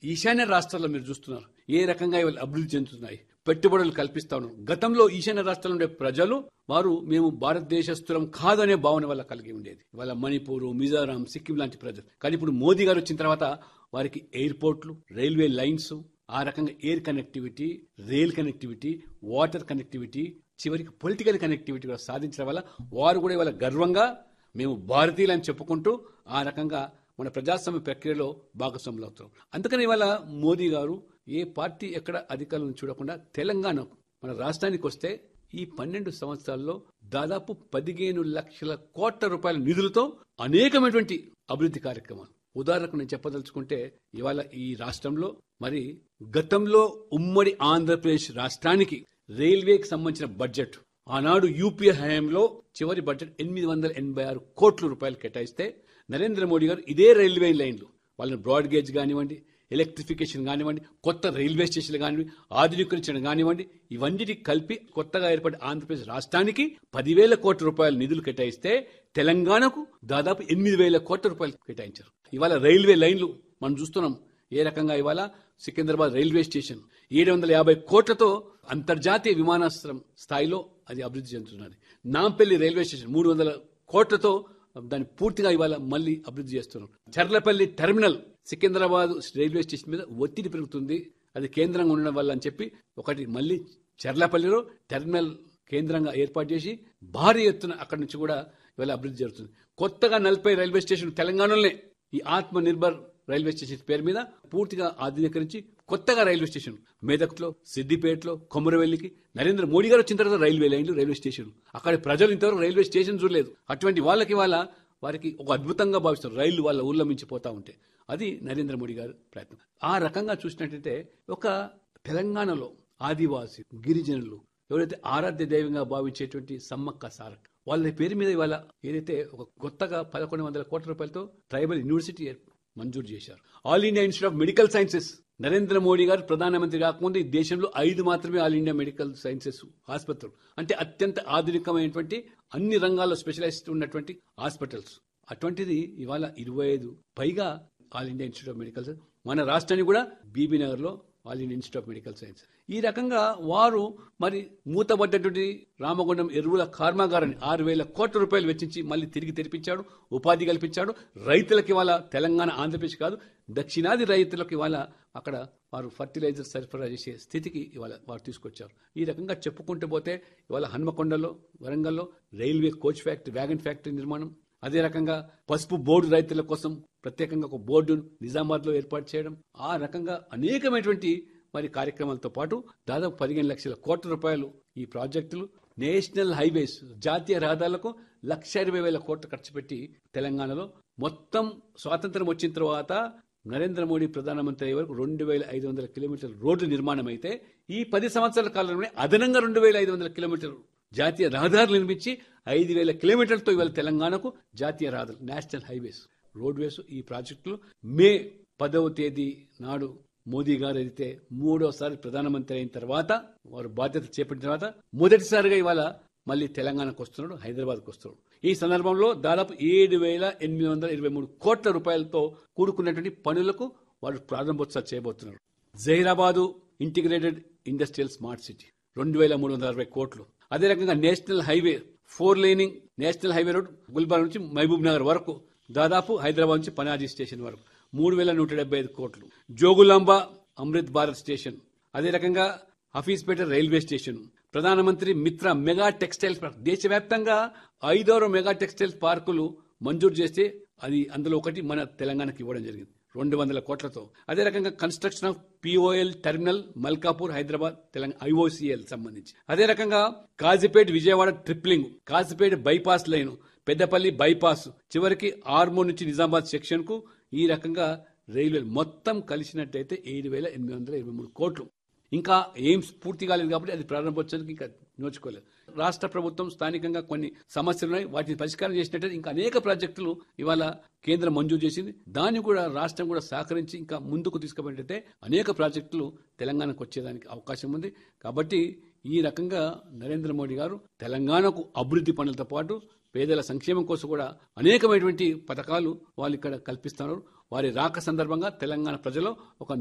ఈశాన్య రాష్ట్రాల్లో మీరు చూస్తున్నారు ఏ రకంగా ఇవాళ అభివృద్ధి చెందుతున్నాయి పెట్టుబడులు కల్పిస్తా ఉన్నారు గతంలో ఈశాన్య రాష్ట్రాల్లో ఉండే ప్రజలు వారు మేము భారతదేశస్తులం కాదనే భావన వల్ల కలిగి ఉండేది ఇవాళ మణిపూర్ మిజోరాం సిక్కిం లాంటి ప్రజలు కానీ ఇప్పుడు మోదీ గారు వచ్చిన తర్వాత వారికి ఎయిర్పోర్ట్లు రైల్వే లైన్స్ ఆ రకంగా air connectivity rail connectivity water connectivity చివరికి పొలిటికల్ కనెక్టివిటీ కూడా సాధించడం వల్ల వారు కూడా ఇవాళ గర్వంగా మేము భారతీయులు అని చెప్పుకుంటూ ఆ రకంగా మన ప్రజాస్వామ్య ప్రక్రియలో భాగస్వాములు అవుతాం అందుకని ఇవాళ మోదీ గారు ఏ పార్టీ ఎక్కడ అధికారులను చూడకుండా తెలంగాణకు మన రాష్ట్రానికి వస్తే ఈ పన్నెండు సంవత్సరాల్లో దాదాపు పదిహేను లక్షల కోట్ల రూపాయల నిధులతో అనేకమైనటువంటి అభివృద్ధి కార్యక్రమాలు ఉదాహరణకు నేను చెప్పదలుచుకుంటే ఇవాళ ఈ రాష్ట్రంలో మరి గతంలో ఉమ్మడి ఆంధ్రప్రదేశ్ రాష్ట్రానికి రైల్వేకి సంబంధించిన బడ్జెట్ ఆనాడు యూపీఏ హయాంలో చివరి బడ్జెట్ ఎనిమిది వందల ఎనభై ఆరు కోట్ల రూపాయలు కేటాయిస్తే నరేంద్ర మోడీ గారు ఇదే రైల్వే లైన్లు వాళ్ళని బ్రాడ్ గేజ్ కానివ్వండి ఎలక్ట్రిఫికేషన్ కానివ్వండి కొత్త రైల్వే స్టేషన్లు కానివ్వండి ఆధునీకరించడం కానివ్వండి ఇవన్నిటికి కలిపి కొత్తగా ఏర్పడి ఆంధ్రప్రదేశ్ రాష్ట్రానికి పదివేల కోట్ల రూపాయల నిధులు కేటాయిస్తే తెలంగాణకు దాదాపు ఎనిమిది వేల కోట్ల రూపాయలు కేటాయించారు ఇవాళ రైల్వే లైన్లు మనం చూస్తున్నాం ఏ రకంగా ఇవాళ సికింద్రాబాద్ రైల్వే స్టేషన్ ఏడు వందల యాభై కోట్లతో అంతర్జాతీయ విమానాశ్రయం స్థాయిలో అది అభివృద్ధి చెందుతున్నది నాంపల్లి రైల్వే స్టేషన్ మూడు వందల కోట్లతో దాన్ని పూర్తిగా ఇవాళ మళ్ళీ అభివృద్ధి చేస్తున్నాం Cherlapally terminal Secunderabad railway station మీద ఒత్తిడి పెరుగుతుంది అది కేంద్రంగా ఉండడం వల్ల అని చెప్పి ఒకటి మళ్ళీ చర్లపల్లిలో టెర్మినల్ కేంద్రంగా ఏర్పాటు చేసి భారీ ఎత్తున అక్కడి నుంచి కూడా ఇవాళ అభివృద్ధి జరుగుతుంది కొత్తగా నలభై రైల్వే స్టేషన్ తెలంగాణలోనే ఈ ఆత్మ నిర్భర్ రైల్వే స్టేషన్ పేరు మీద పూర్తిగా ఆధునీకరించి కొత్తగా రైల్వే స్టేషన్ మెదక్లో సిద్దిపేటలో కొమరవెల్లికి నరేంద్ర మోడీ గారు వచ్చిన తర్వాత రైల్వే లైన్లు రైల్వే స్టేషన్ అక్కడ ప్రజలు ఇంతవరకు రైల్వే స్టేషన్ చూడలేదు అటువంటి వాళ్ళకి వాళ్ళ వారికి ఒక అద్భుతంగా భావిస్తారు రైళ్లు వాళ్ళ ఊళ్ళో మించి పోతా ఉంటే అది నరేంద్ర మోడీ గారి ప్రయత్నం ఆ రకంగా చూసినట్టయితే ఒక తెలంగాణలో ఆదివాసి గిరిజనులు ఎవరైతే ఆరాధ్య దైవంగా భావించేటువంటి సమ్మక్క సారక్క వాళ్ళ పేరు మీద ఇవాళ ఏదైతే ఒక కొత్తగా పదకొండు వందల కోట్ల రూపాయలతో ట్రైబల్ యూనివర్సిటీ మంజూరు చేశారు all India institute of medical sciences Narendra Modi garu ప్రధానమంత్రి కాకముందు ఈ దేశంలో ఐదు మాత్రమే ఆల్ ఇండియా మెడికల్ సైన్సెస్ ఆసుపత్రులు అంటే అత్యంత ఆధునికమైనటువంటి అన్ని రంగాల్లో స్పెషలైజ్డ్ ఉన్నటువంటి హాస్పిటల్స్ అటువంటిది ఇవాళ ఇరవై ఐదు పైగా all India institute of medical science మన రాష్ట్రానికి కూడా బీబీ నగర్లో all India institute of medical science ఈ రకంగా వారు మరి మూతబడ్డటువంటి రామగుండం ఎరువుల కర్మాగారాన్ని ఆరు వేల కోట్ల రూపాయలు వెచ్చించి మళ్ళీ తిరిగి తెరిపించాడు ఉపాధి కల్పించాడు రైతులకు ఇవాళ తెలంగాణ ఆంధ్రప్రదేశ్ కాదు దక్షిణాది రైతులకు ఇవాళ అక్కడ వారు ఫర్టిలైజర్ సరఫరా చేసే స్థితికి ఇవాళ వారు తీసుకొచ్చారు ఈ రకంగా చెప్పుకుంటూ పోతే ఇవాళ హన్మకొండలో వరంగల్లో railway coach factory wagon factory నిర్మాణం అదే రకంగా పసుపు బోర్డు రైతుల కోసం ప్రత్యేకంగా ఒక బోర్డును నిజామాబాద్ లో ఏర్పాటు చేయడం ఆ రకంగా అనేకమైనటువంటి మరి కార్యక్రమాలతో పాటు దాదాపు పదిహేను లక్షల కోట్ల రూపాయలు ఈ ప్రాజెక్టులు నేషనల్ హైవేస్ జాతీయ రహదారులకు లక్ష ఇరవై వేల కోట్లు ఖర్చు పెట్టి తెలంగాణలో మొత్తం స్వాతంత్రం వచ్చిన తర్వాత నరేంద్ర మోడీ ప్రధానమంత్రి అయ్యే వరకు రెండు వేల ఐదు వందల కిలోమీటర్ల రోడ్డు నిర్మాణం అయితే ఈ పది సంవత్సరాల కాలంలోనే అదనంగా రెండు వేల ఐదు వందల కిలోమీటర్లు జాతీయ రహదారులు నిర్మించి ఐదు వేల కిలోమీటర్లతో ఇవాళ తెలంగాణకు జాతీయ రహదారులు నేషనల్ హైవేస్ రోడ్వేస్ ఈ ప్రాజెక్టులు మే పదవ తేదీ నాడు మోదీ గారు అయితే మూడోసారి ప్రధానమంత్రి అయిన తర్వాత వారు బాధ్యత చేపట్టిన తర్వాత మొదటిసారిగా ఇవాళ మళ్ళీ తెలంగాణకు వస్తున్నాడు హైదరాబాద్కు వస్తున్నాడు ఈ సందర్భంలో దాదాపు ఏడు వేల ఎనిమిది వందల ఇరవై మూడు కోట్ల రూపాయలతో కూడుకున్నటువంటి పనులకు వారు ప్రారంభోత్సవాలు చేయబోతున్నారు Zaheerabad integrated industrial smart city రెండు వేల మూడు వందల అరవై కోట్లు అదే రకంగా national highway four laning national highway road Gulbarga నుంచి మహబూబ్ నగర్ వరకు దాదాపు హైదరాబాద్ నుంచి పనాజీ స్టేషన్ వరకు మూడు వేల నూట డెబ్బై ఐదు కోట్లు జోగులాంబ అమృత్ భారత్ స్టేషన్ అదే రకంగా హఫీజ్పేట రైల్వే స్టేషన్ ప్రధానమంత్రి మిత్ర మెగా టెక్స్టైల్ పార్క్ దేశవ్యాప్తంగా ఐదారు మెగా టెక్స్టైల్ పార్కులు మంజూరు చేస్తే అది అందులో ఒకటి మన తెలంగాణకి ఇవ్వడం జరిగింది రెండు వందల కోట్లతో అదే రకంగా construction of P O L terminal Malkapur Hyderabad Telangana I O C L సంబంధించి అదే రకంగా Kazipet Vijayawada tripling Kazipet bypass line Peddapalli bypass చివరికి ఆర్మూర్ నుంచి నిజామాబాద్ సెక్షన్ కు ఈ రకంగా రైల్వే మొత్తం కలిసినట్టయితే ఏడు వేల ఎనిమిది వందల ఇరవై మూడు కోట్లు ఇంకా ఎయిమ్స్ పూర్తి కాలేదు కాబట్టి అది ప్రారంభోత్సవానికి ఇంకా నోచుకోలేదు రాష్ట్ర ప్రభుత్వం స్థానికంగా కొన్ని సమస్యలు ఉన్నాయి వాటిని పరిష్కారం చేసినట్టయితే ఇంకా అనేక ప్రాజెక్టులు ఇవాళ కేంద్రం మంజూరు చేసింది దాన్ని కూడా రాష్ట్రం కూడా సహకరించి ఇంకా ముందుకు తీసుకుపోయినట్టయితే అనేక ప్రాజెక్టులు తెలంగాణకు వచ్చేదానికి అవకాశం ఉంది కాబట్టి ఈ రకంగా నరేంద్ర మోడీ గారు తెలంగాణకు అభివృద్ధి పనులతో పాటు పేదల సంక్షేమం కోసం కూడా అనేకమైనటువంటి పథకాలు వాళ్ళు ఇక్కడ కల్పిస్తున్నారు వారి రాక సందర్భంగా తెలంగాణ ప్రజలు ఒక